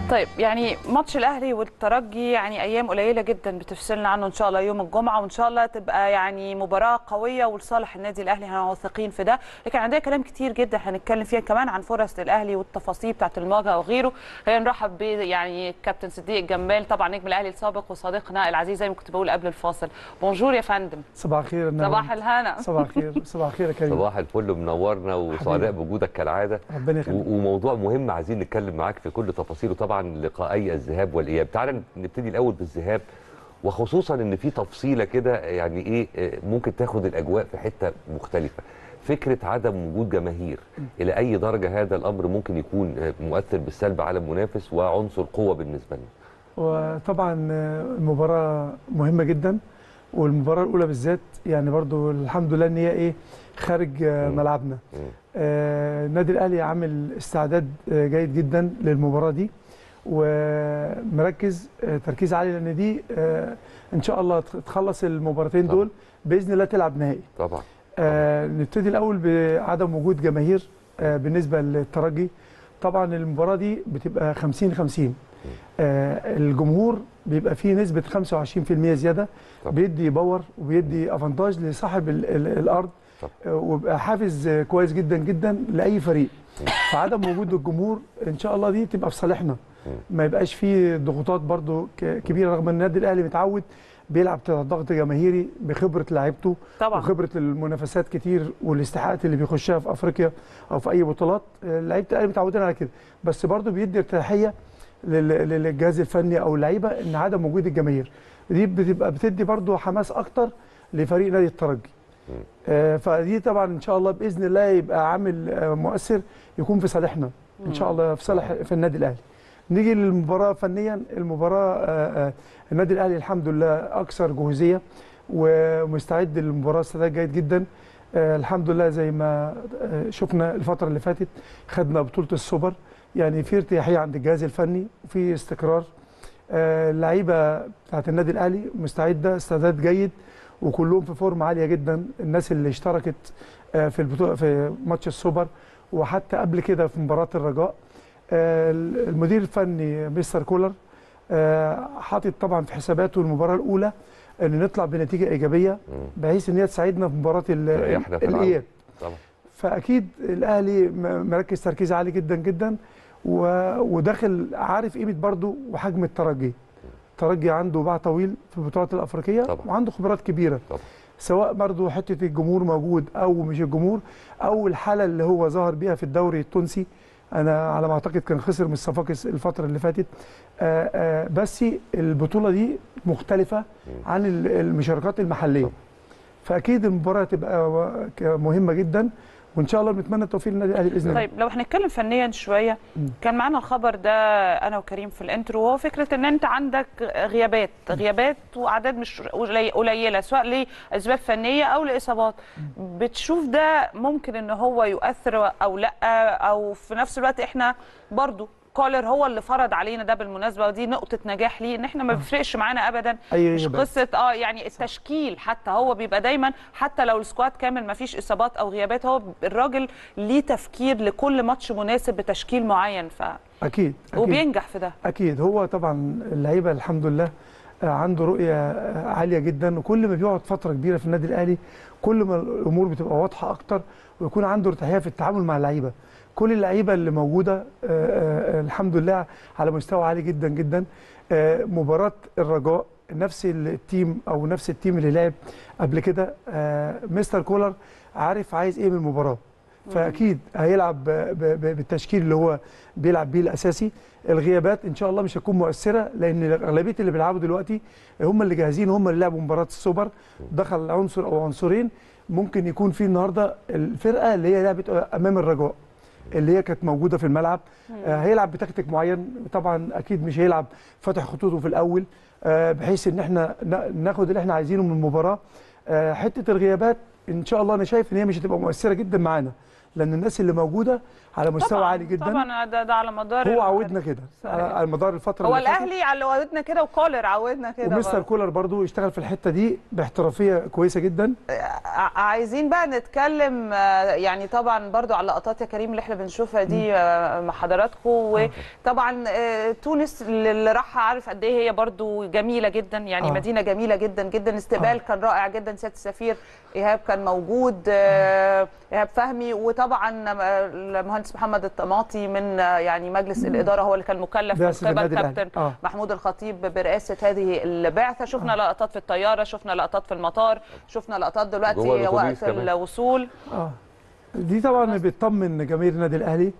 طيب يعني ماتش الاهلي والترجي يعني ايام قليله جدا بتفصلنا عنه ان شاء الله يوم الجمعه وان شاء الله تبقى يعني مباراه قويه ولصالح النادي الاهلي احنا واثقين في ده لكن عندنا كلام كتير جدا هنتكلم فيها كمان عن فرص الاهلي والتفاصيل بتاعه المواجهه وغيره خلينا نرحب ب يعني كابتن صديق جمال طبعا نجم الاهلي السابق وصديقنا العزيز زي ما كنت بقول قبل الفاصل بونجور يا فندم صباح الخير يا نهار. صباح الهنا صباح الخير صباح الخير يا كريم صباح الفل منورنا وسعداء بوجودك كالعاده ربنا يخليك و- وموضوع مهم عايزين نتكلم معاك في كل تفاصيله طبعا لقائي الذهاب والاياب تعال نبتدي الاول بالذهاب وخصوصا ان في تفصيله كده يعني ايه آه، ممكن تاخد الاجواء في حته مختلفه فكره عدم وجود جماهير الى اي درجه هذا الامر ممكن يكون آه، مؤثر بالسلب على المنافس وعنصر قوه بالنسبه لنا وطبعا آه، المباراه مهمه جدا والمباراه الاولى بالذات يعني برضو الحمد لله ان هي ايه خارج آه، مم. ملعبنا مم. آه، النادي الاهلي عامل استعداد آه، جيد جدا للمباراه دي ومركز آه، تركيز عالي لان دي آه، ان شاء الله تخ- تخلص المباراتين طبعا. دول باذن الله تلعب نهائي طبعا آه نبتدي الاول بعدم وجود جماهير آه بالنسبه للترجي طبعا المباراه دي بتبقى 50 50 آه الجمهور بيبقى فيه نسبه 25% زياده طبعا. بيدي باور وبيدي افانتاج لصاحب ال ال الارض طبعا. آه وبيبقى حافز آه، كويس جدا جدا لاي فريق فعدم وجود الجمهور ان شاء الله دي تبقى في صالحنا ما يبقاش فيه ضغوطات برضو ك- كبيره رغم ان النادي الاهلي متعود بيلعب تحت ضغط جماهيري بخبره لعيبته طبعا وخبره المنافسات كتير والاستحقاقات اللي بيخشها في افريقيا او في اي بطولات آه، لعيبه الاهلي متعودين على كده بس برضو بيدي ارتياحيه لل- للجهاز الفني او اللعيبه ان عدم وجود الجماهير دي بتبقى بتدي برضو حماس اكتر لفريق نادي الترجي آه، فدي طبعا ان شاء الله باذن الله يبقى عامل آه، مؤثر يكون في صالحنا ان شاء الله في صالح في النادي الاهلي نيجي للمباراه فنيا المباراه آه، آه، النادي الاهلي الحمد لله اكثر جهوزيه ومستعد للمباراه استعداد جيد جدا آه، الحمد لله زي ما آه، شفنا الفتره اللي فاتت خدنا بطوله السوبر يعني في ارتياحيه عند الجهاز الفني وفي استقرار آه، اللعيبه بتاعت النادي الاهلي مستعده استعداد جيد وكلهم في فورم عاليه جدا الناس اللي اشتركت آه، في البطوله في ماتش السوبر وحتى قبل كده في مباراه الرجاء آه، المدير الفني مستر كولر آه، حاطط طبعا في حساباته المباراه الاولى ان نطلع بنتيجه ايجابيه مم. بحيث ان هي تساعدنا في مباراه ال- تريحنا في العودة. الاياب طبعا فاكيد الاهلي م- مركز تركيز عالي جدا جدا و- وداخل عارف قيمه برضه وحجم الترجي الترجي عنده باع طويل في البطولات الافريقيه طبعا. وعنده خبرات كبيره طبعا. سواء برضه حته الجمهور موجود او مش الجمهور او الحاله اللي هو ظهر بيها في الدوري التونسي انا على ما اعتقد كان خسر من الصفاقس الفتره اللي فاتت آآ آآ بس البطوله دي مختلفه عن ال- المشاركات المحليه طبعا. فاكيد المباراه تبقى و- ك- مهمه جدا وان شاء الله بنتمنى التوفيق للنادي الاهلي باذن الله طيب لو هنتكلم فنيا شويه مم. كان معانا الخبر ده انا وكريم في الانترو وهو فكره ان انت عندك غيابات غيابات واعداد مش قلي- قليله سواء لاسباب فنيه او لاصابات بتشوف ده ممكن ان هو يؤثر او لا او في نفس الوقت احنا برضو كولر هو اللي فرض علينا ده بالمناسبه ودي نقطه نجاح ليه ان احنا ما بيفرقش معانا ابدا أي مش غيابات. قصه اه يعني التشكيل حتى هو بيبقى دايما حتى لو السكواد كامل ما فيش اصابات او غيابات هو الراجل ليه تفكير لكل ماتش مناسب بتشكيل معين ف اكيد اكيد وبينجح في ده اكيد هو طبعا اللعيبه الحمد لله آه، عنده رؤيه آه، عاليه جدا وكل ما بيقعد فتره كبيره في النادي الاهلي كل ما الامور بتبقى واضحه اكتر ويكون عنده ارتياحيه في التعامل مع اللعيبه كل اللعيبه اللي موجوده آه، آه، آه، الحمد لله على مستوى عالي جدا جدا آه، مباراه الرجاء نفس التيم او نفس التيم اللي لعب قبل كده آه، مستر كولر عارف عايز ايه من المباراه فاكيد هيلعب ب- ب- بالتشكيل اللي هو بيلعب بيه الاساسي الغيابات ان شاء الله مش هتكون مؤثره لان اغلبيه اللي بيلعبوا دلوقتي هم اللي جاهزين هم اللي لعبوا مباراه السوبر دخل عنصر او عنصرين ممكن يكون في النهارده الفرقه اللي هي لعبت امام الرجاء اللي هي كانت موجوده في الملعب آه هيلعب بتكتيك معين طبعا اكيد مش هيلعب فاتح خطوطه في الاول آه بحيث ان احنا نا- ناخد اللي احنا عايزينه من المباراه آه حته الغيابات ان شاء الله انا شايف ان هي مش هتبقى مؤثره جدا معانا لان الناس اللي موجوده على مستوى طبعاً عالي جدا طبعا ده, ده على مدار هو ال- عودنا كده صحيح. على على مدار الفتره هو اللي فاتت. الاهلي على عودنا كده وكولر عودنا كده ومستر برضه. كولر برضو اشتغل في الحته دي باحترافيه كويسه جدا ع- عايزين بقى نتكلم آه، يعني طبعا برضو على لقطات يا كريم اللي احنا بنشوفها دي آه، مع حضراتكم وطبعا آه، تونس اللي راحها عارف قد ايه هي برضو جميله جدا يعني آه. مدينه جميله جدا جدا استقبال كان رائع جدا سياده السفير ايهاب كان موجود آه، ايهاب فهمي وطبعا آه، المهندس محمد الطماطي من آه، يعني مجلس الاداره هو اللي كان مكلف من بعثة قبل النادي الأهلي. كابتن آه. محمود الخطيب برئاسه هذه البعثه شفنا لقطات في الطياره شفنا لقطات في المطار شفنا لقطات جوه دلوقتي الأتوبيس وقت كمان. الوصول اه دي طبعا بتطمن جماهير النادي الاهلي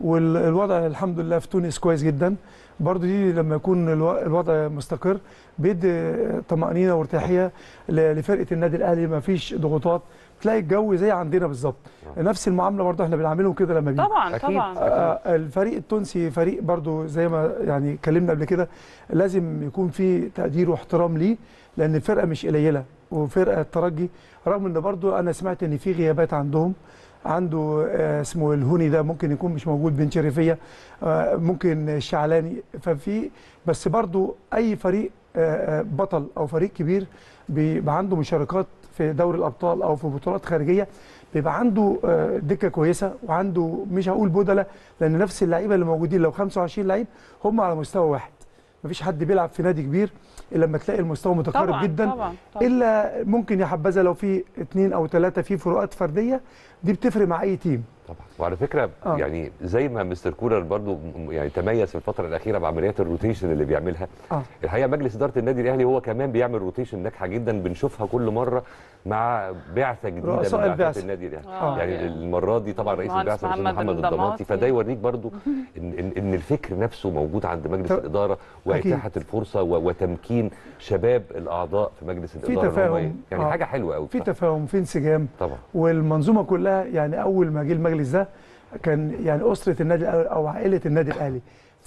والوضع الحمد لله في تونس كويس جدا برضو دي لما يكون الو- الوضع مستقر بيدي طمأنينة وارتياحية ل- لفرقة النادي الأهلي ما فيش ضغوطات تلاقي الجو زي عندنا بالظبط نفس المعاملة برضو احنا بنعملهم كده لما بيجي طبعا أكيد. طبعا آه، الفريق التونسي فريق برضو زي ما يعني اتكلمنا قبل كده لازم يكون في تقدير واحترام ليه لان الفرقه مش قليله وفرقه الترجي رغم ان برضو انا سمعت ان في غيابات عندهم عنده آه، اسمه الهوني ده ممكن يكون مش موجود بن شريفيه آه، ممكن الشعلاني ففي بس برضو اي فريق آه، آه، بطل او فريق كبير بيبقى عنده مشاركات في دوري الابطال او في بطولات خارجيه بيبقى عنده آه، دكه كويسه وعنده مش هقول بدله لان نفس اللعيبه اللي موجودين لو 25 لعيب هم على مستوى واحد مفيش حد بيلعب في نادي كبير الا لما تلاقي المستوى متقارب طبعا جدا طبعا طبعا الا ممكن يا حبذا لو في اثنين او ثلاثه في فروقات فرديه دي بتفرق مع اي تيم طبعا وعلى فكره آه. يعني زي ما مستر كولر برضو م- يعني تميز في الفتره الاخيره بعمليات الروتيشن اللي بيعملها اه الحقيقه مجلس اداره النادي الاهلي هو كمان بيعمل روتيشن ناجحه جدا بنشوفها كل مره مع بعثه جديده من رؤساء بعثات البعثة. النادي الاهلي آه. يعني المره دي طبعا رئيس المهندس البعثه الاستاذ محمد محمد الضماطي الضماطي. فده يوريك برضو ان ان, إن الفكر نفسه موجود عند مجلس طب- الاداره واتاحه الفرصه و- وتمكين شباب الاعضاء في مجلس الاداره إن هم تفاهم. ي- يعني آه. حاجه حلوه قوي في تفاهم في انسجام طبعا والمنظومه كلها يعني اول ما جه المجلس ده كان يعني اسره النادي الأهلي او عائله النادي الاهلي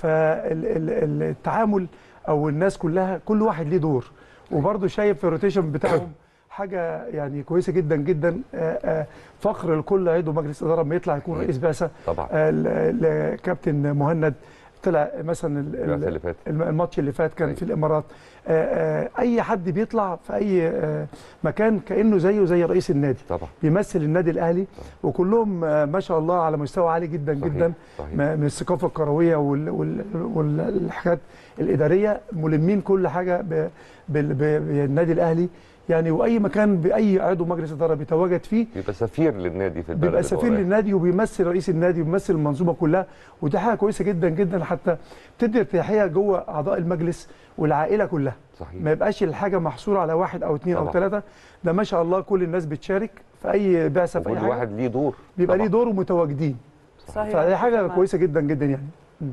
فالتعامل او الناس كلها كل واحد ليه دور وبرضه شايف في الروتيشن بتاعهم حاجه يعني كويسه جدا جدا آه، آه، فخر لكل عضو مجلس اداره لما يطلع يكون رئيس بعثه طبعا آه، ل- لكابتن مهند طلع مثلا ال- البعثة ال- اللي فاتت الم- الماتش اللي فات كان أيوة. في الامارات آه، آه، اي حد بيطلع في اي آه، مكان كانه زيه زي رئيس النادي طبعا بيمثل النادي الاهلي وكلهم آه، ما شاء الله على مستوى عالي جدا صحيح. جدا صحيح. ما- من الثقافه الكرويه وال- وال- والحاجات الاداريه ملمين كل حاجه ب- بال- ب- بالنادي الاهلي يعني واي مكان باي عضو مجلس اداره بيتواجد فيه بيبقى سفير للنادي في البلد بيبقى اللي هو سفير رايح. للنادي وبيمثل رئيس النادي وبيمثل المنظومه كلها ودي حاجه كويسه جدا جدا حتى بتدي ارتياحيه جوه اعضاء المجلس والعائله كلها صحيح ما يبقاش الحاجه محصوره على واحد او اثنين او طبعا. ثلاثه ده ما شاء الله كل الناس بتشارك في اي بعثه في اي وكل حاجه واحد ليه دور بيبقى طبعاً. ليه دور ومتواجدين صحيح فدي حاجه تمام. كويسه جدا جدا يعني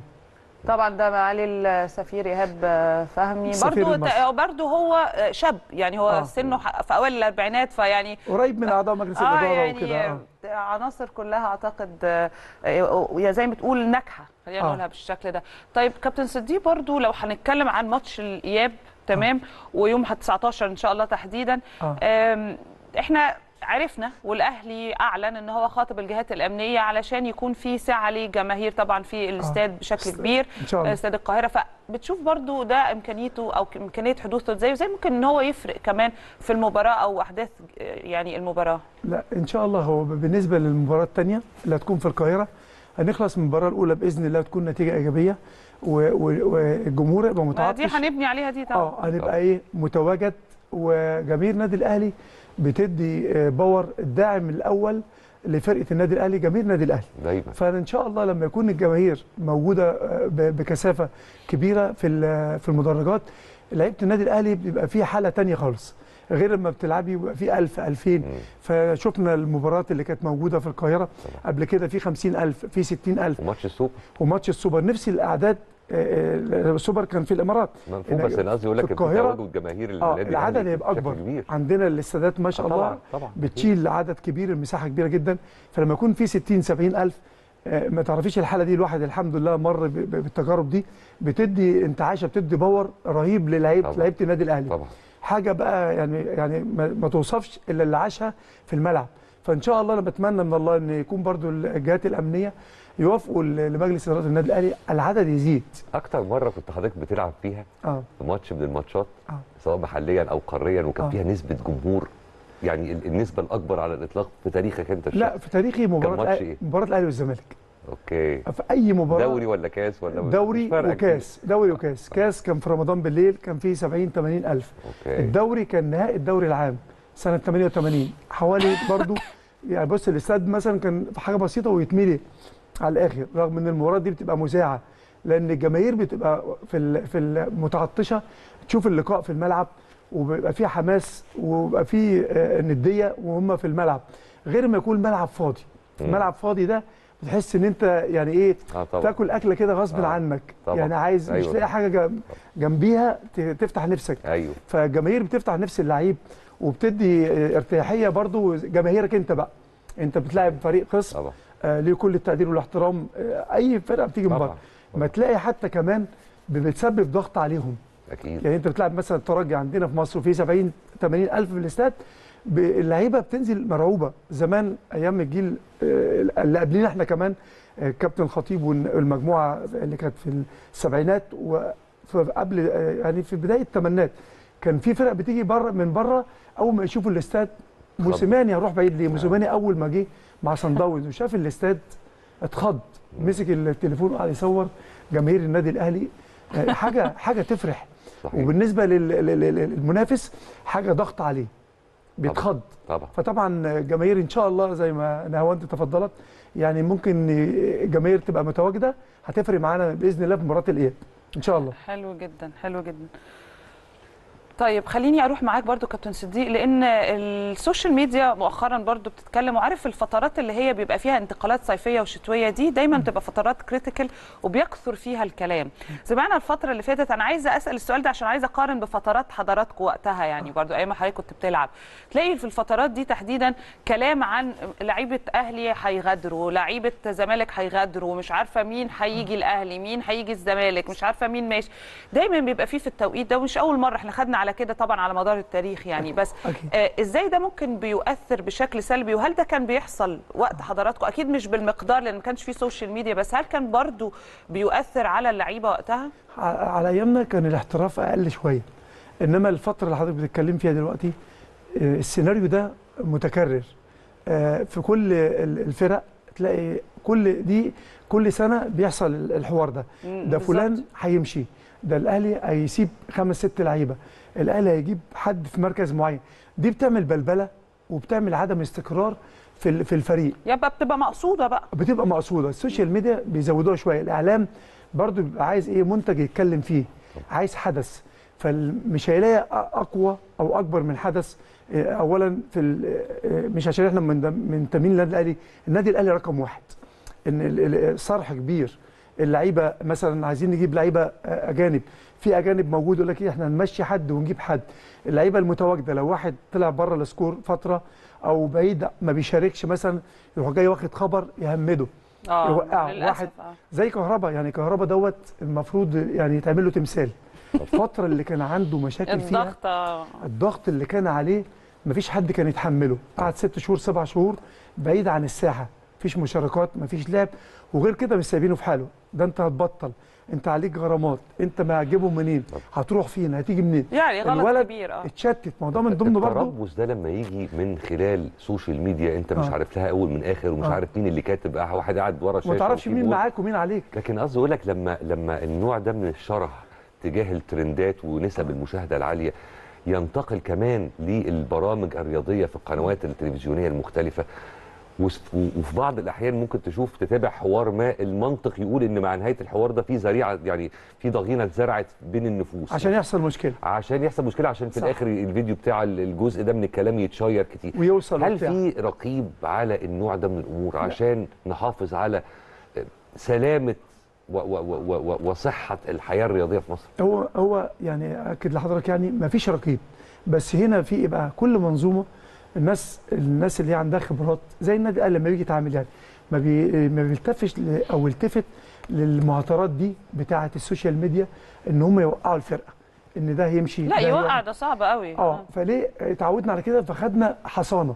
طبعا ده معالي السفير ايهاب فهمي السفير برضو المصري. برضو هو شاب يعني هو آه. سنه ح- في اوائل الاربعينات فيعني قريب من اعضاء مجلس اه الاداره يعني وكده آه. عناصر كلها اعتقد آه، آه، يا زي ما بتقول ناجحه خلينا آه. نقولها بالشكل ده طيب كابتن صديق برضو لو هنتكلم عن ماتش الاياب تمام ويوم 19 ان شاء الله تحديدا آه. آم، احنا عرفنا والاهلي اعلن ان هو خاطب الجهات الامنيه علشان يكون في سعه لجماهير طبعا في الاستاد بشكل است- كبير ان شاء الله استاد القاهره فبتشوف برضو ده امكانيته او امكانيه حدوثه ازاي وزي ممكن ان هو يفرق كمان في المباراه او احداث آه، يعني المباراه لا ان شاء الله هو بالنسبه للمباراه الثانيه اللي هتكون في القاهره هنخلص من المباراه الاولى باذن الله تكون نتيجه ايجابيه و- و- والجمهور يبقى ما دي متعطش هنبني عليها دي طبعا اه هنبقى ايه متواجد وجماهير النادي الاهلي بتدي آه، باور الداعم الاول لفرقه النادي الاهلي جماهير النادي الاهلي دايما فان شاء الله لما يكون الجماهير موجوده آه، ب- بكثافه كبيره في ال- في المدرجات لعيبه النادي الاهلي بيبقى في حاله تانية خالص غير لما بتلعبي بيبقى في 1000 2000 مم. فشفنا المباريات اللي كانت موجوده في القاهره طبعا. قبل كده في 50000 في 60000 وماتش السوبر وماتش السوبر نفس الاعداد آه، آه، السوبر كان في الامارات منفوذ هنا بس انا قصدي يقول لك في في القاهرة، تواجد جماهير اه النادي العدد الأهلي هيبقى بشكل اكبر كبير عندنا الاستادات ما شاء آه الله طبعا طبعا بتشيل عدد كبير المساحه كبيره جدا فلما يكون في 60 70 الف آه، ما تعرفيش الحاله دي الواحد الحمد لله مر ب- ب- بالتجارب دي بتدي انتعاشه بتدي باور رهيب للعيب طبعا. لعيبه النادي الاهلي طبعا حاجه بقى يعني يعني ما, ما توصفش الا اللي عاشها في الملعب فان شاء الله انا بتمنى من الله ان يكون برضو الجهات الامنيه يوافقوا ل- لمجلس اداره النادي الاهلي العدد يزيد اكتر مره كنت حضرتك بتلعب فيها اه في ماتش من الماتشات آه. سواء محليا او قاريا وكان آه. فيها نسبه جمهور يعني ال- النسبه الاكبر على الاطلاق في تاريخك انت لا الشخصي. في تاريخي مباراه ماتش الأهلي- إيه؟ مباراه الاهلي والزمالك اوكي في اي مباراه دوري ولا كاس ولا مش دوري فارقة وكاس دوري وكاس كاس كان في رمضان بالليل كان فيه 70 80 الف كتير. اوكي الدوري كان نهائي الدوري العام سنه 88 حوالي برضو يعني بص الاستاد مثلا كان في حاجه بسيطه ويتملي على الاخر رغم ان المباراه دي بتبقى مذاعه لان الجماهير بتبقى في ال- في المتعطشه تشوف اللقاء في الملعب وبيبقى فيه حماس وبيبقى فيه آه، نديه وهم في الملعب غير ما يكون الملعب فاضي مم. الملعب فاضي ده بتحس ان انت يعني ايه اه طبعا تاكل اكله كده غصب آه، عنك طبعا. يعني عايز مش أيوة. لاقي حاجه جنب- جنبيها ت- تفتح نفسك ايوه فالجماهير بتفتح نفس اللعيب وبتدي آه، ارتياحيه برضو جماهيرك انت بقى انت بتلاعب فريق خصم طبعا آه ليه كل التقدير والاحترام آه اي فرقه بتيجي من طبعا بره ما تلاقي حتى كمان بتسبب ضغط عليهم اكيد يعني انت بتلعب مثلا الترجي عندنا في مصر وفي 70 80 الف في الاستاد ب- اللعيبه بتنزل مرعوبه زمان ايام الجيل آه، اللي قبلنا احنا كمان آه، كابتن خطيب والمجموعه اللي كانت في السبعينات وقبل يعني في بدايه الثمانينات كان في فرق بتيجي بره من بره اول ما يشوفوا الاستاد موسيماني هروح بعيد ليه موسيماني اول ما جه مع صن داونز وشاف الاستاد اتخض مسك التليفون وقعد يصور جماهير النادي الاهلي آه، حاجه حاجه تفرح صحيح وبالنسبه لل- لل- لل- للمنافس حاجه ضغط عليه بيتخض طبعا فطبعا جماهير ان شاء الله زي ما نهاوند تفضلت يعني ممكن الجماهير تبقى متواجده هتفرق معانا باذن الله في مباراه الاياب ان شاء الله حلو جدا حلو جدا طيب خليني اروح معاك برضو كابتن صديق لان السوشيال ميديا مؤخرا برضو بتتكلم وعارف الفترات اللي هي بيبقى فيها انتقالات صيفيه وشتويه دي دايما بتبقى فترات كريتيكال وبيكثر فيها الكلام سمعنا الفتره اللي فاتت انا عايزه اسال السؤال ده عشان عايزه اقارن بفترات حضراتكم وقتها يعني برضو ايام ما حضرتك كنت بتلعب تلاقي في الفترات دي تحديدا كلام عن لعيبه اهلي هيغادروا لعيبه زمالك هيغادروا مش عارفه مين هيجي الاهلي مين هيجي الزمالك مش عارفه مين ماشي دايما بيبقى فيه في التوقيت ده ومش اول مره احنا خدنا على كده طبعا على مدار التاريخ يعني بس أكيد. آه ازاي ده ممكن بيؤثر بشكل سلبي وهل ده كان بيحصل وقت حضراتكم اكيد مش بالمقدار لان ما كانش فيه سوشيال ميديا بس هل كان برضو بيؤثر على اللعيبه وقتها ع- على ايامنا كان الاحتراف اقل شويه انما الفتره اللي حضرتك بتتكلم فيها دلوقتي آه، السيناريو ده متكرر آه، في كل ال- الفرق تلاقي كل دي كل سنه بيحصل ال- الحوار ده مم، ده بالظبط. فلان هيمشي ده الاهلي هيسيب خمس ست لعيبه الاهلي هيجيب حد في مركز معين دي بتعمل بلبله وبتعمل عدم استقرار في ال- في الفريق يبقى بتبقى مقصوده بقى بتبقى مقصوده السوشيال ميديا بيزودوها شويه الاعلام برضو بيبقى عايز ايه منتج يتكلم فيه عايز حدث فمش هيلاقي أ- اقوى او اكبر من حدث إيه، اولا في ال- إيه، مش عشان احنا من من تمين النادي الاهلي النادي الاهلي رقم واحد ان ال- ال- صرح كبير اللعيبه مثلا عايزين نجيب لعيبه آه، اجانب في اجانب موجود يقول لك ايه احنا نمشي حد ونجيب حد اللعيبه المتواجده لو واحد طلع بره السكور فتره او بعيد ما بيشاركش مثلا يروح جاي واخد خبر يهمده يوقعه. للأسف، واحد آه. زي كهربا يعني كهربا دوت المفروض يعني يتعمل له تمثال الفتره اللي كان عنده مشاكل فيها الضغط آه. الضغط اللي كان عليه مفيش حد كان يتحمله قعد ست شهور سبع شهور بعيد عن الساحه مفيش مشاركات مفيش لعب وغير كده مش سايبينه في حاله ده انت هتبطل انت عليك غرامات انت ما هتجيبهم منين هتروح فين هتيجي منين يعني غلط الولد كبير اه اتشتت ما هو ده من ضمن برضه التربص ده لما يجي من خلال سوشيال ميديا انت مش آه. عارف لها اول من اخر ومش آه. عارف مين اللي كاتب آه، واحد قاعد ورا شاشه ما تعرفش مين وكيبورد. معاك ومين عليك لكن قصدي اقول لك لما لما النوع ده من الشرح تجاه الترندات ونسب المشاهده العاليه ينتقل كمان للبرامج الرياضيه في القنوات التلفزيونيه المختلفه وس- و- وفي بعض الاحيان ممكن تشوف تتابع حوار ما المنطق يقول ان مع نهايه الحوار ده في ذريعه يعني في ضغينه اتزرعت بين النفوس عشان يحصل مشكله عشان يحصل مشكله عشان في صح. الاخر الفيديو بتاع الجزء ده من الكلام يتشير كتير ويوصل هل وبتاع. في رقيب على النوع ده من الامور عشان نحافظ على سلامه و و و و وصحه الحياه الرياضيه في مصر هو هو يعني اكد لحضرتك يعني ما فيش رقيب بس هنا في ايه بقى كل منظومه الناس الناس اللي هي عندها خبرات زي النادي الاهلي لما بيجي يتعامل يعني ما بي ما بيلتفش ل- او يلتفت للمعطرات دي بتاعه السوشيال ميديا ان هم يوقعوا الفرقه ان ده هيمشي لا ده يوقع هيقع. ده صعب قوي اه فليه اتعودنا على كده فخدنا حصانه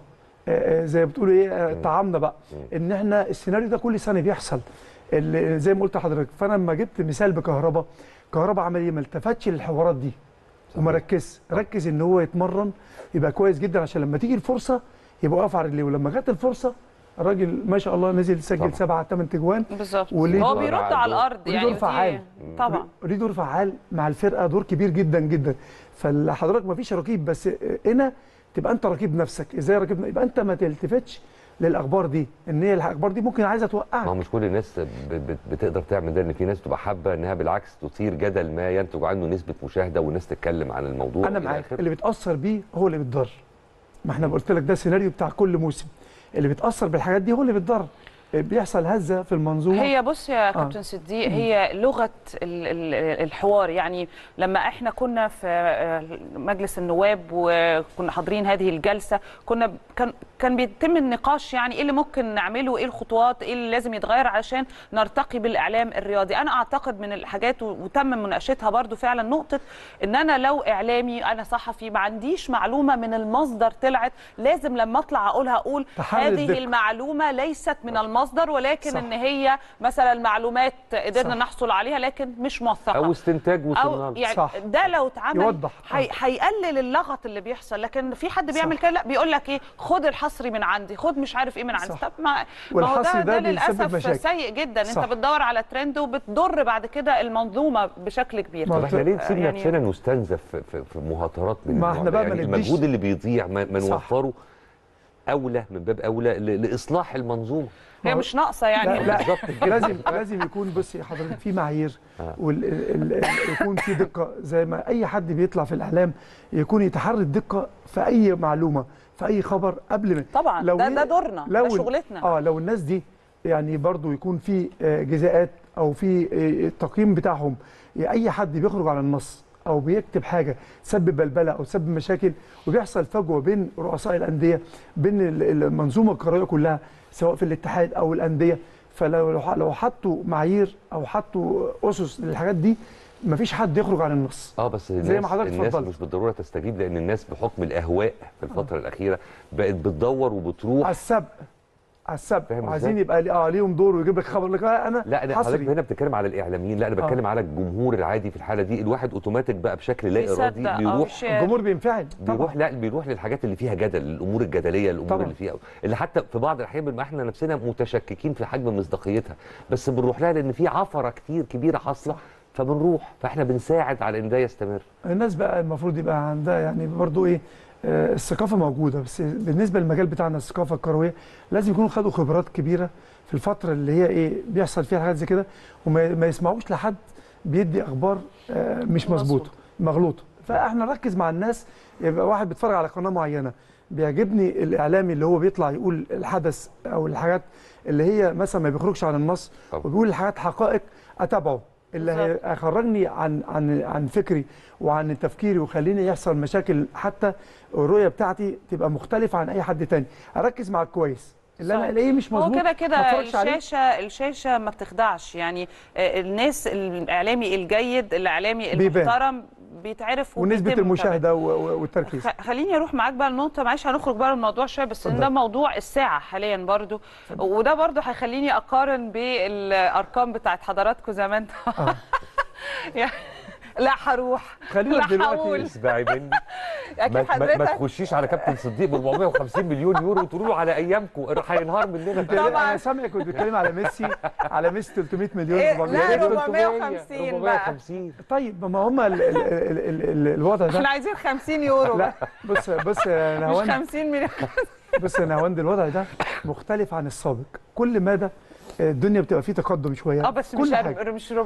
آه، آه، زي ما بتقولوا ايه آه، طعامنا بقى ان احنا السيناريو ده كل سنه بيحصل ال- زي ما قلت لحضرتك فانا لما جبت مثال بكهرباء كهرباء عمل ايه ما التفتش للحوارات دي وما ركزش ركز ان هو يتمرن يبقى كويس جدا عشان لما تيجي الفرصه يبقى واقف على رجليه ولما جت الفرصه الراجل ما شاء الله نزل طبعا. سجل سبعة ثمان تجوان بالظبط وليه هو دور بيرد على على الدور. الارض وليه يعني دور ودي- فعال. طبعا ليه دور فعال مع الفرقه دور كبير جدا جدا فحضرتك ما فيش رقيب بس هنا تبقى انت رقيب نفسك ازاي رقيب يبقى انت ما تلتفتش للاخبار دي ان هي الاخبار دي ممكن عايزه ما هو توقعك مش كل الناس ب- ب- بتقدر تعمل ده ان في ناس تبقى حابه انها بالعكس تثير جدل ما ينتج عنه نسبه مشاهده والناس تتكلم عن الموضوع انا إلى معاك آخره. اللي بيتاثر بيه هو اللي بيتضر ما احنا قلت لك ده سيناريو بتاع كل موسم اللي بيتاثر بالحاجات دي هو اللي بيتضر بيحصل هزه في المنظومه هي بص يا كابتن صديق هي لغه ال- ال- الحوار يعني لما احنا كنا في آه، مجلس النواب وكنا حاضرين هذه الجلسه كنا ب- كان كان بيتم النقاش يعني ايه اللي ممكن نعمله ايه الخطوات ايه اللي لازم يتغير علشان نرتقي بالاعلام الرياضي انا اعتقد من الحاجات و- وتم مناقشتها برضو فعلا نقطه ان انا لو اعلامي انا صحفي ما عنديش معلومه من المصدر طلعت لازم لما اطلع اقولها اقول تحرر هذه الدقة. المعلومه ليست من المصدر ولكن صح. ان هي مثلا المعلومات قدرنا صح. نحصل عليها لكن مش موثقه او استنتاج وصلنا او له. يعني صح. ده لو اتعمل يوضح. هي- هيقلل اللغط اللي بيحصل لكن في حد بيعمل صح. كده لا بيقول لك ايه خد الحصري من عندي خد مش عارف ايه من عندي صح. طب ما ما هو والحصري ده, ده ده بيسبب للاسف مشاكل. سيء جدا صح. انت بتدور على ترند وبتضر بعد كده المنظومه بشكل كبير ما طب احنا ليه آه، نسيب يعني- نفسنا نستنزف في, في, في مهاترات من ما النوع احنا ده؟ بقى ما يعني نديش- المجهود اللي بيضيع ما, ما صح. نوفره اولى من باب اولى ل- لاصلاح المنظومه هي مش ناقصه يعني لا, لا بالظبط كده. لازم لازم يكون بصي حضرتك في معايير آه. ويكون في دقه زي ما اي حد بيطلع في الاعلام يكون يتحرى الدقه في اي معلومه في اي خبر قبل ما طبعا لو ده هي- ده دورنا ده لو شغلتنا اه لو الناس دي يعني برضو يكون في آه، جزاءات او في آه، التقييم بتاعهم اي حد بيخرج على النص او بيكتب حاجه تسبب بلبله او تسبب مشاكل وبيحصل فجوه بين رؤساء الانديه بين ال- المنظومه القاريه كلها سواء في الاتحاد او الانديه فلو لو حطوا معايير او حطوا اسس للحاجات دي مفيش حد يخرج عن النص اه بس زي الناس ما حضرتك الناس اتفضلت. مش بالضروره تستجيب لان الناس بحكم الاهواء في الفتره الاخيره بقت بتدور وبتروح على السبق على السبق فاهم وعايزين إزاي؟ يبقى لي- اه ليهم دور ويجيب لك خبر لك آه انا لا انا حضرتك حصري هنا بتتكلم على الاعلاميين لا انا آه. بتكلم على الجمهور العادي في الحاله دي الواحد اوتوماتيك بقى بشكل لا بيصدق ارادي أو بيروح يشارك. الجمهور بينفعل طبعا بيروح لا بيروح للحاجات اللي فيها جدل الامور الجدليه الامور طبعا. اللي فيها اللي حتى في بعض الاحيان بنبقى احنا نفسنا متشككين في حجم مصداقيتها بس بنروح لها لان في عفره كتير كبيره حاصله فبنروح فاحنا بنساعد على ان ده يستمر الناس بقى المفروض يبقى عندها يعني برضو ايه آه، الثقافه موجوده بس بالنسبه للمجال بتاعنا الثقافه الكرويه لازم يكونوا خدوا خبرات كبيره في الفتره اللي هي ايه بيحصل فيها حاجات زي كده وما ما يسمعوش لحد بيدي اخبار آه، مش مظبوطه مغلوطه فاحنا نركز مع الناس يبقى واحد بيتفرج على قناه معينه بيعجبني الاعلامي اللي هو بيطلع يقول الحدث او الحاجات اللي هي مثلا ما بيخرجش عن النص طبعا. وبيقول الحاجات حقائق اتابعه اللي بالظبط. هيخرجني عن عن عن فكري وعن تفكيري ويخليني يحصل مشاكل حتى الرؤيه بتاعتي تبقى مختلفه عن اي حد تاني اركز مع الكويس اللي انا صحيح. الاقيه مش هو مظبوط كده ما كده اتفرجش عليه. الشاشه الشاشه ما بتخدعش يعني آه، الناس الاعلامي الجيد الاعلامي بيبان. المحترم بيتعرف ونسبه وبيتم المشاهده و- و- والتركيز خ- خليني اروح معاك بقى لنقطه معلش هنخرج بقى من الموضوع شويه بس إن اتفضل. ده موضوع الساعه حاليا برضو وده برضو هيخليني اقارن بالارقام بتاعت حضراتكم زمان آه. يعني لا هروح خلينا لا دلوقتي هقول اسمعي مني ما, اكيد ما, ما حضرتك تخشيش على كابتن صديق ب 450 مليون يورو وتقولوا له على ايامكم هينهار مننا طبعاً. انا سامعك كنت بتتكلم على ميسي على ميسي 300 مليون إيه، 400 لا، مليون 450 بقى. 450 طيب ما هم ال- ال- ال- ال- الوضع احنا ده عايزين 50 يورو لا بص بص يا مش نهوان 50 مليون بص يا نهوان الوضع ده مختلف عن السابق كل مدى الدنيا بتبقى فيه تقدم شويه اه بس كل مش حاجة. أر- مش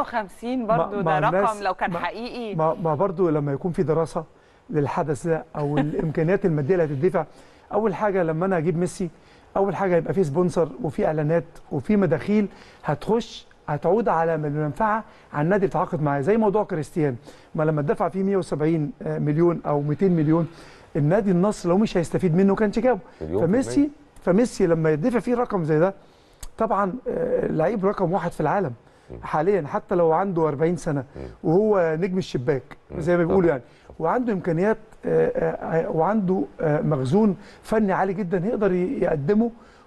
450 برضو ما- ده ما الناس- رقم لو كان ما- حقيقي ما ما برضو لما يكون في دراسه للحدث ده او الامكانيات الماديه اللي هتدفع اول حاجه لما انا اجيب ميسي اول حاجه يبقى في سبونسر وفي اعلانات وفي مداخيل هتخش هتعود على المنفعه على النادي اللي اتعاقد معاه زي موضوع كريستيان ما لما اتدفع فيه 170 مليون او 200 مليون النادي النصر لو مش هيستفيد منه كانش جابه مليون في فميسي فميسي لما يدفع فيه رقم زي ده طبعا آه، لعيب رقم واحد في العالم حاليا حتى لو عنده 40 سنه وهو نجم الشباك زي ما بيقولوا طبعاً. يعني وعنده امكانيات آه، آه، وعنده آه، مخزون فني عالي جدا يقدر ي- يقدمه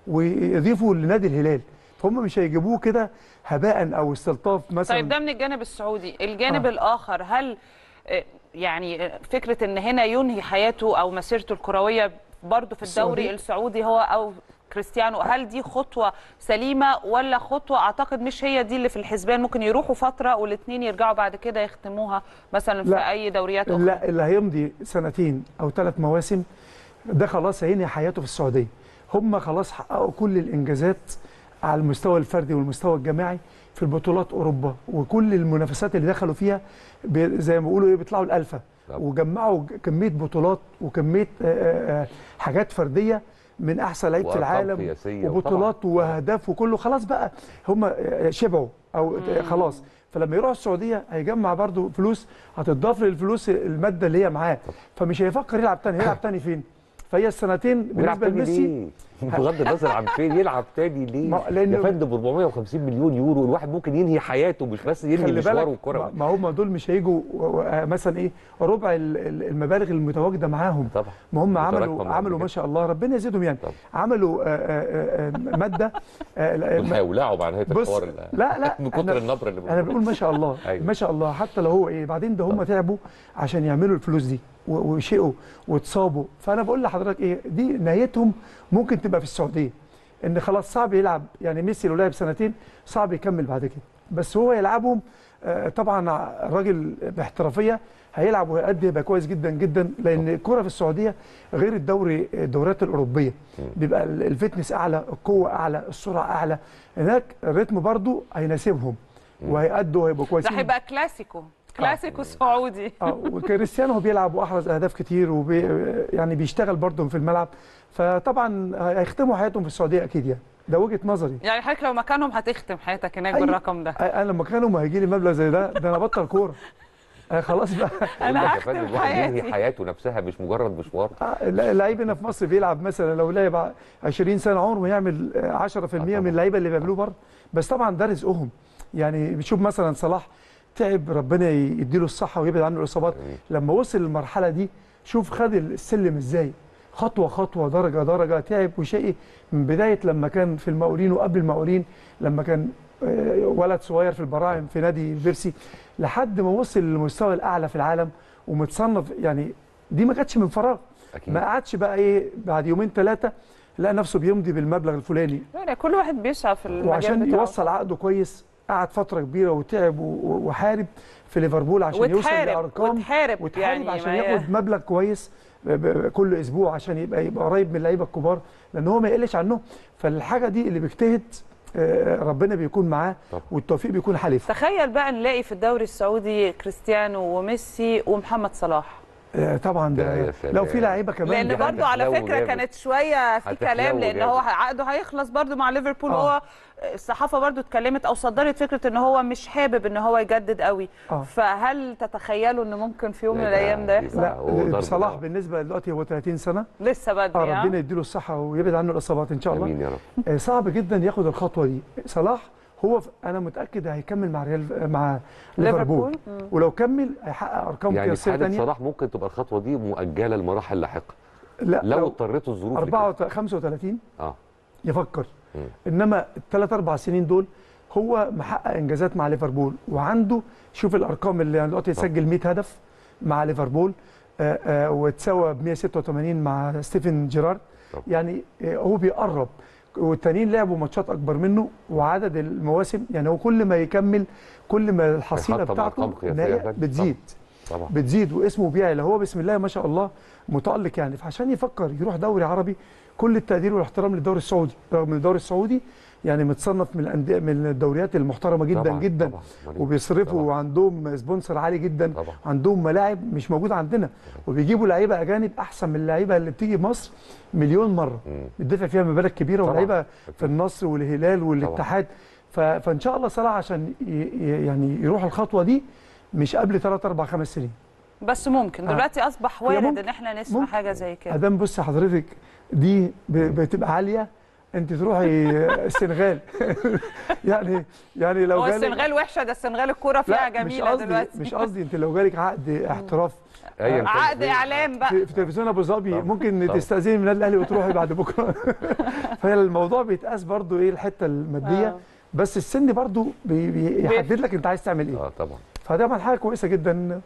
ويضيفه لنادي الهلال فهم مش هيجيبوه كده هباء او استلطاف مثلا طيب ده من الجانب السعودي الجانب آه. الاخر هل آه، يعني آه، فكره ان هنا ينهي حياته او مسيرته الكرويه برضه في الدوري السعودي؟ السعودي هو او كريستيانو هل دي خطوه سليمه ولا خطوه اعتقد مش هي دي اللي في الحسبان ممكن يروحوا فتره والاثنين يرجعوا بعد كده يختموها مثلا في لا. اي دوريات اخرى لا اللي هيمضي سنتين او ثلاث مواسم ده خلاص هينهي حياته في السعوديه هم خلاص حققوا كل الانجازات على المستوى الفردي والمستوى الجماعي في البطولات اوروبا وكل المنافسات اللي دخلوا فيها بي- زي ما بيقولوا ايه بيطلعوا الالفه طبعا. وجمعوا ج- كميه بطولات وكميه آه، آه، آه، حاجات فرديه من احسن لعيبه في وأرقام العالم قياسية وبطولات وطبعاً. واهداف وكله خلاص بقى هم شبعوا او خلاص فلما يروح السعوديه هيجمع برضو فلوس هتضاف للفلوس الماده اللي هي معاه فمش هيفكر يلعب تاني هيلعب تاني فين فهي السنتين بيلعب بالنسبه تاني لميسي ليه؟ بغض النظر عن فين يلعب تاني ليه؟ ما- لأنه- يا فندم ب 450 مليون يورو الواحد ممكن ينهي حياته مش بس ينهي خلي مشواره بالك ما- الكروي ما هم دول مش هيجوا و- و- مثلا ايه ربع ال- ال- المبالغ المتواجده معاهم طبعا ما هم متراكمة عملوا مع عملوا بعض ما شاء الله ربنا يزيدهم يعني طبعا. عملوا آه، آه، آه، ماده آه، لا، دول هيولعوا مع نهايه بص الحوار ال- لا لا من إحنا- كتر النبره اللي انا بقول ما شاء الله أيوة. ما شاء الله حتى لو هو ايه بعدين ده هم تعبوا عشان يعملوا الفلوس دي و- وشقوا واتصابوا فانا بقول لحضرتك ايه دي نهايتهم ممكن تبقى في السعوديه ان خلاص صعب يلعب يعني ميسي لو لعب سنتين صعب يكمل بعد كده بس هو يلعبهم آه، طبعا الراجل باحترافيه هيلعب وهيأدي يبقى كويس جدا جدا لان الكره في السعوديه غير الدوري الدوريات الاوروبيه بيبقى ال- الفتنس اعلى القوه اعلى السرعه اعلى هناك الريتم برضو هيناسبهم وهيأدوا وهيبقوا ده كويسين هيبقى كلاسيكو كلاسيكو سعودي اه وكريستيانو هو بيلعب واحرز اهداف كتير وبي يعني بيشتغل برضه في الملعب فطبعا هيختموا حياتهم في السعوديه اكيد يعني ده وجهه نظري يعني حضرتك لو مكانهم هتختم حياتك هناك أيوة. بالرقم ده انا لما كانوا هيجي لي مبلغ زي ده ده انا بطل كوره آه خلاص بقى أنا يا هختم فندم الواحد ينهي حياتي. حياته نفسها مش مجرد مشوار آه، اللعيب هنا في مصر بيلعب مثلا لو لعب 20 سنه عمره يعمل آه، 10% من طبعاً. اللعيبه اللي بيعملوه بره بس طبعا ده رزقهم يعني بتشوف مثلا صلاح تعب ربنا يديله الصحه ويبعد عنه الاصابات آمين. لما وصل للمرحله دي شوف خد السلم ازاي خطوه خطوه درجه درجه تعب وشقي من بدايه لما كان في المقاولين وقبل المقاولين لما كان آه، ولد صغير في البراعم في نادي بيرسي لحد ما وصل للمستوى الاعلى في العالم ومتصنف يعني دي ما كانتش من فراغ اكيد ما قعدش بقى ايه بعد يومين ثلاثه لقى نفسه بيمضي بالمبلغ الفلاني يعني كل واحد بيسعى في المجال وعشان بتاعه. يوصل عقده كويس قعد فتره كبيره وتعب و- و- وحارب في ليفربول عشان يوصل وتحارب لارقام وتحارب وتحارب يعني عشان ما هي- ياخد مبلغ كويس ب- ب- كل اسبوع عشان يبقى يبقى قريب من اللعيبه الكبار لان هو ما يقلش عنهم فالحاجه دي اللي بيجتهد آه، ربنا بيكون معاه طبعا. والتوفيق بيكون حليف تخيل بقى نلاقي في الدوري السعودي كريستيانو وميسي ومحمد صلاح آه، طبعا ده ده يا سلام. لو في لعيبه كمان لان دي برضو على هتحلو فكره جامد. كانت شويه في هتحلو كلام لان جامد. هو عقده هيخلص برضو مع ليفربول آه. هو الصحافه برضو اتكلمت او صدرت فكره ان هو مش حابب ان هو يجدد قوي آه. فهل تتخيلوا ان ممكن في يوم من لا، الايام ده دي يحصل لا، هو ضرب لا صلاح ده. بالنسبه دلوقتي هو 30 سنه لسه اه بدري ها؟ ربنا يديله الصحه ويبعد عنه الاصابات ان شاء الله امين يا رب آه، صعب جدا ياخد الخطوه دي صلاح هو ف- انا متاكد هيكمل مع ريال مع ليفربول مم. ولو كمل هيحقق ارقام يعني في قياسيه حاله ثانيه صلاح ممكن تبقى الخطوه دي مؤجله لمراحل لاحقه لا لو لو اضطريتوا الظروف لكده. 4 35 اه يفكر مم. انما الثلاث اربع سنين دول هو محقق انجازات مع ليفربول وعنده شوف الارقام اللي يعني دلوقتي يسجل 100 هدف مع ليفربول آه، آه، وتساوى ب 186 مع ستيفن جيرارد طب. يعني آه، هو بيقرب والتانيين لعبوا ماتشات اكبر منه وعدد المواسم يعني هو كل ما يكمل كل ما الحصيله هيحطم بتاعته أرقام قياسية إن هي فعلا. بتزيد طبعا بتزيد واسمه بيعلى هو بسم الله ما شاء الله متألق يعني فعشان يفكر يروح دوري عربي كل التقدير والاحترام للدوري السعودي رغم ان الدوري السعودي يعني متصنف من الانديه من الدوريات المحترمه جدا طبعاً، جدا طبعاً. أمال إيه؟ وبيصرفوا طبعاً. وعندهم سبونسر عالي جدا طبعا عندهم ملاعب مش موجوده عندنا وبيجيبوا لعيبه اجانب احسن من اللعيبه اللي بتيجي مصر مليون مره مم. بيدفع فيها مبالغ كبيره طبعاً. ولعيبه أكيد. في النصر والهلال والاتحاد ف... فان شاء الله صلاح عشان ي... ي- يعني يروح الخطوه دي مش قبل 3 4 5 سنين بس ممكن آه. دلوقتي اصبح هي وارد ممكن- ان احنا نسمع ممكن. حاجه زي كده ادام بص حضرتك دي ب- بتبقى عاليه انت تروحي السنغال يعني يعني لو هو جالك- السنغال وحشه ده السنغال الكوره فيها لا مش جميله قصدي دلوقتي مش قصدي انت لو جالك عقد احتراف أيا كان عقد فين. اعلام بقى في, في تلفزيون ابو ظبي طبعا. ممكن طبعا. تستاذني من النادي الاهلي وتروحي بعد بكره فالموضوع بيتقاس برضو ايه الحته الماديه آه. بس السن برضو بي- بيحدد لك انت عايز تعمل ايه اه طبعا فطبعا حاجه كويسه جدا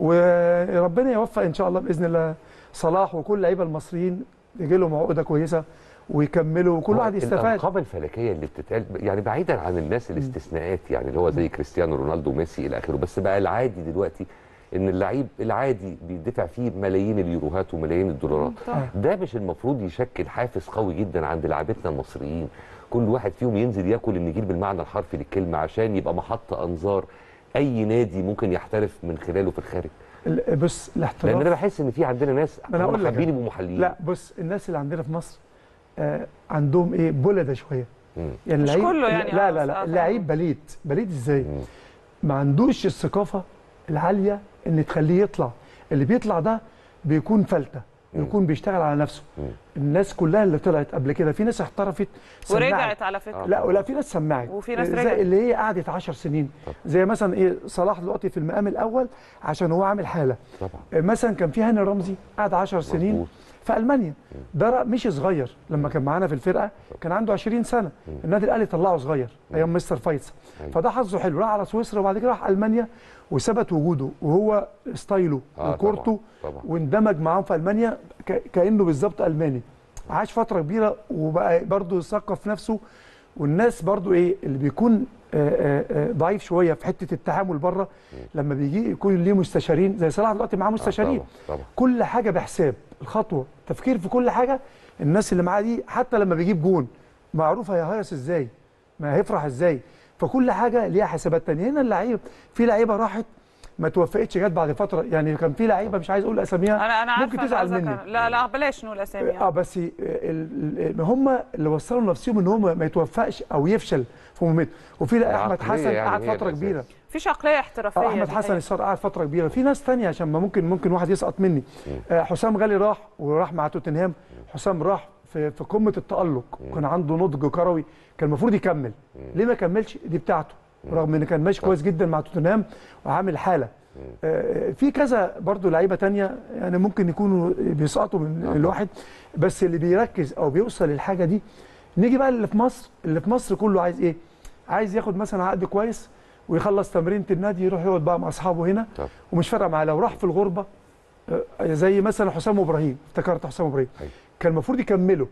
وربنا يوفق ان شاء الله باذن الله صلاح وكل اللعيبه المصريين يجي لهم عقده كويسه ويكملوا وكل هو واحد يستفاد الارقام الفلكيه اللي بتتقال يعني بعيدا عن الناس الاستثناءات يعني اللي هو زي كريستيانو رونالدو وميسي الى اخره بس بقى العادي دلوقتي ان اللعيب العادي بيدفع فيه ملايين اليوروهات وملايين الدولارات طبعا. ده مش المفروض يشكل حافز قوي جدا عند لاعبتنا المصريين كل واحد فيهم ينزل ياكل النجيل بالمعنى الحرفي للكلمه عشان يبقى محط انظار اي نادي ممكن يحترف من خلاله في الخارج ال- بص لان الاحتراف انا بحس ان في عندنا ناس ما أنا هم هقول لك حابين أنا. يبقوا محليين لا بص الناس اللي عندنا في مصر آه عندهم ايه بلده شويه مم. يعني مش اللعيب كله يعني، لا آه، لا بس لا آه، اللعيب بليد بليد ازاي مم. ما عندوش الثقافه العاليه ان تخليه يطلع اللي بيطلع ده بيكون فلته مم. بيكون بيشتغل على نفسه مم. الناس كلها اللي طلعت قبل كده في ناس احترفت سمعت. ورجعت على فكره آه. لا ولا في ناس سمعت وفي ناس زي رجعت. اللي هي قعدت 10 سنين طبعا. زي مثلا ايه صلاح دلوقتي في المقام الاول عشان هو عامل حاله طبعا مثلا كان في هاني رمزي قعد 10 سنين مظبوط. في المانيا ده رأ- مش صغير لما كان معانا في الفرقه كان عنده 20 سنه النادي الاهلي طلعه صغير ايام مستر فايتس أيوة. فده حظه حلو راح على سويسرا وبعد كده راح المانيا وثبت وجوده وهو ستايله آه، وكورته طبعا طبعا واندمج معاهم في المانيا ك- كانه بالظبط الماني عاش فتره كبيره وبقى برضه ثقف نفسه والناس برضه ايه اللي بيكون آه، آه، آه، ضعيف شويه في حته التعامل بره لما بيجي يكون ليه مستشارين زي صلاح دلوقتي معاه آه، مستشارين طبعا طبعا كل حاجه بحساب الخطوه تفكير في كل حاجه الناس اللي معاه دي حتى لما بيجيب جون معروف هيهيص ازاي ما هيفرح ازاي فكل حاجه ليها حسابات تانية هنا اللعيب في لعيبه راحت ما توفقتش جت بعد فتره يعني كان في لعيبه مش عايز اقول اساميها انا انا عارفه ممكن تزعل قصدك. مني لا لا بلاش نقول اسامي اه بس ال- ال- هم اللي وصلوا نفسهم ان هم ما يتوفقش او يفشل في مهمته وفي لا احمد العقلية حسن يعني قعد هي فتره الأساس. كبيره مفيش عقليه احترافيه اه احمد دي حسن حقيقة. الصار قعد فتره كبيره في ناس تانية عشان ما ممكن ممكن واحد يسقط مني آه حسام غالي راح وراح مع توتنهام حسام راح في في قمه التالق وكان عنده نضج كروي كان المفروض يكمل ليه ما كملش دي بتاعته رغم ان كان ماشي كويس جدا مع توتنهام وعامل حاله آه، في كذا برضو لعيبه تانية يعني ممكن يكونوا بيسقطوا من آه. الواحد بس اللي بيركز او بيوصل للحاجه دي نيجي بقى اللي في مصر اللي في مصر كله عايز ايه عايز ياخد مثلا عقد كويس ويخلص تمرينه النادي يروح يقعد بقى مع اصحابه هنا طب. ومش فارقه معاه لو راح في الغربه آه، زي مثلا حسام ابراهيم افتكرت حسام ابراهيم أيوة. كان المفروض يكملوا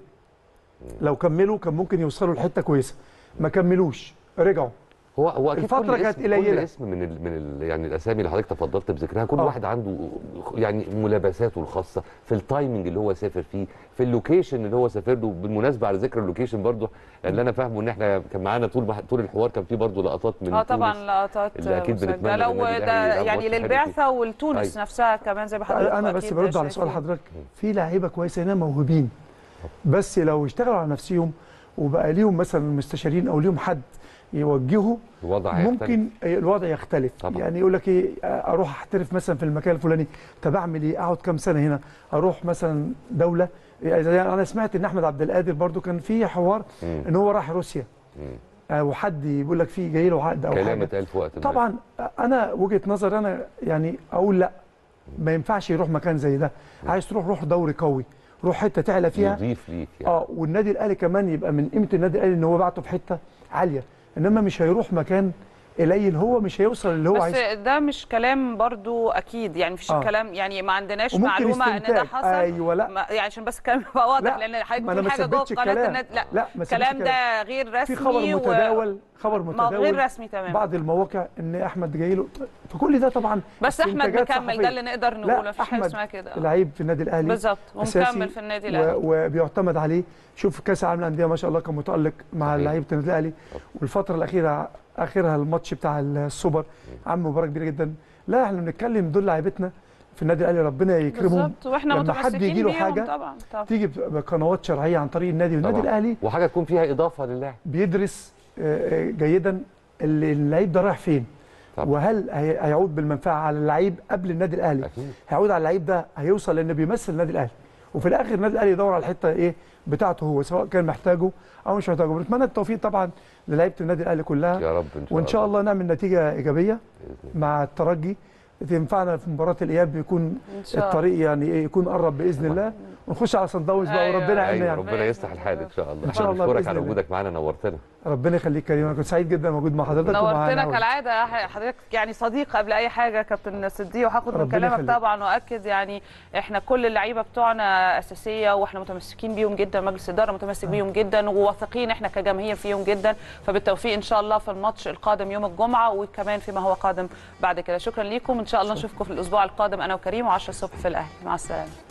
لو كملوا كان ممكن يوصلوا لحته كويسه ما كملوش رجعوا هو هو اكيد الفترة كل كانت اسم كل قليلة. اسم من ال من ال يعني الاسامي اللي حضرتك تفضلت بذكرها كل آه. واحد عنده يعني ملابساته الخاصه في التايمنج اللي هو سافر فيه في اللوكيشن اللي هو سافر له بالمناسبه على ذكر اللوكيشن برضه اللي انا فاهمه ان احنا كان معانا طول ما- طول الحوار كان في برضه لقطات من اه طبعا تونس. لقطات اللي أكيد بنتمنى مسجله للنادي وده الأهلي يلعب يعني ماتش حلو للبعثه ولتونس أيوة. نفسها كمان زي ما حضرتك انا بس أكيد برد على سؤال شايفين. حضرتك في لعيبه كويسه هنا موهوبين بس لو اشتغلوا على نفسهم وبقى ليهم مثلا مستشارين او ليهم حد يوجهه الوضع هيختلف. ممكن الوضع يختلف طبعا. يعني يقول لك ايه اروح احترف مثلا في المكان الفلاني طب اعمل ايه اقعد كام سنه هنا اروح مثلا دوله يعني زي انا سمعت ان احمد عبد القادر برضو كان في حوار مم. ان هو راح روسيا مم. آه، وحد يقول لك في جاي له عقد او كلام حاجه اتقال في وقت ما. طبعا انا وجهه نظر انا يعني اقول لا ما ينفعش يروح مكان زي ده عايز تروح روح دوري قوي روح حته تعلى فيها يضيف ليك يعني اه والنادي الاهلي كمان يبقى من قيمه النادي الاهلي ان هو بعته في حته عاليه انما مش هيروح مكان قليل هو مش هيوصل اللي هو بس عايز ده مش كلام برضو اكيد يعني مفيش آه. كلام يعني ما عندناش وممكن معلومه ان ده استنتاج. حصل أيوة، لا. ما يعني عشان بس الكلام يبقى واضح لا، لان حضرتك ما أنا بتقول ما حاجه جوه ثبتش قناه الكلام. النادي لا, لا، ما ثبتش الكلام الكلام. ده غير رسمي في خبر و- متداول خبر ما متداول غير رسمي تماما بعض المواقع ان احمد جاي له فكل ده طبعا بس احمد استنتاجات مكمل صحفية. ده اللي نقدر نقوله لا مفيش حاجه احمد اسمها كده آه. لعيب في النادي الاهلي بالظبط أساسي ومكمل في النادي و- الاهلي وبيعتمد عليه شوف كاس العالم للانديه ما شاء الله كان متالق مع صحيح. لعيبه النادي الاهلي والفتره الاخيره اخرها الماتش بتاع السوبر عم مباراه كبيره جدا لا احنا بنتكلم دول لعيبتنا في النادي الاهلي ربنا يكرمهم بالظبط واحنا لما حد متمسكين يجي له بيهم حاجة طبعا طبعا تيجي بقنوات شرعيه عن طريق النادي والنادي طبعاً. الاهلي وحاجه تكون فيها اضافه للاعب بيدرس آه، آه، جيدا اللي- اللعيب ده رايح فين طبعاً. وهل هي- هيعود بالمنفعه على اللعيب قبل النادي الاهلي اكيد هيعود على اللعيب ده هيوصل لانه بيمثل النادي الاهلي وفي الاخر النادي الاهلي يدور على الحته ايه بتاعته هو سواء كان محتاجه او مش محتاجه بنتمنى التوفيق طبعا للعيبه النادي الاهلي كلها يا رب ان شاء وان شاء الله نعمل نتيجه ايجابيه بإذن الله. مع الترجي تنفعنا في مباراه الاياب يكون ان شاء الله الطريق يعني ايه يكون قرب باذن الله ونخش على صن داونز بقى أيوة. وربنا يعيننا ايوه يعني ربنا يصلح الحال ان شاء الله إن شاء الله نشكرك بإذن على الله. وجودك معانا نورتنا ربنا يخليك كريم انا كنت سعيد جدا موجود مع حضرتك ومع نورتنا نهاوند. كالعاده حضرتك يعني صديق قبل اي حاجه كابتن صديق وهاخد من ربنا كلامك يخليك. طبعا واكد يعني احنا كل اللعيبه بتوعنا اساسيه واحنا متمسكين بيهم جدا مجلس الاداره متمسك بيهم جدا وواثقين احنا كجماهير فيهم جدا فبالتوفيق ان شاء الله في الماتش القادم يوم الجمعه وكمان فيما هو قادم بعد كده شكرا ليكم ان شاء الله نشوفكم في الاسبوع القادم انا وكريم و10 الصبح في الاهلي مع السلامه